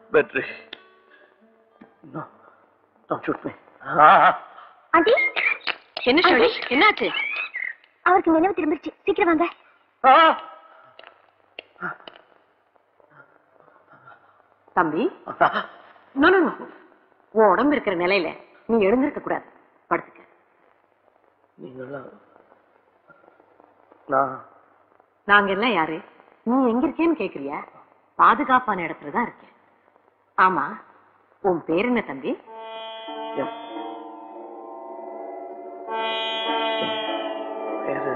Battery. No. Don't shoot me. Aunty என்ன ஷோடி என்னாச்சு அவருக்கு நினைவு திரும்பிருச்சு சீக்கிரம் வாங்க தம்பி நோ நோ நோ உன் உடம்பு இருக்கிற நிலையில நீ எழுந்திருக்க கூடாது படுத்துக்க நீங்களா நான் நாங்க எல்லாம் யாரு நீ எங்க இருக்கேன்னு கேக்குறியா பாதுகாப்பான இடத்துல தான் இருக்கேன் ஆமா உன் பேர் என்ன தம்பி என் பேரு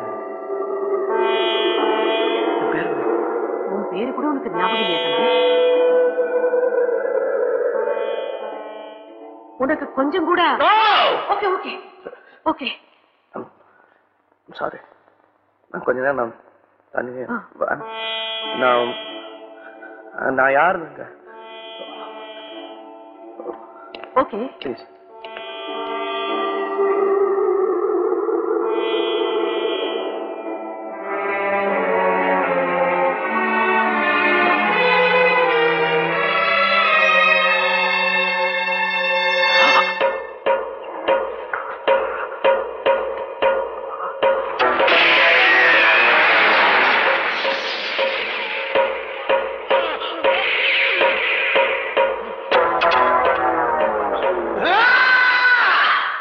என் பேரு உன் பேரு கூட உனக்கு ஞாபகம் இல்லையா தம்பி உனக்கு கொஞ்சம் கூட ஓகே ஓகே ஓகே சாரி நான் கொஞ்ச நேரம் நான் தனியே ஆ. வ- நான் நான் யாருங்க ஓகே ப்ளீஸ்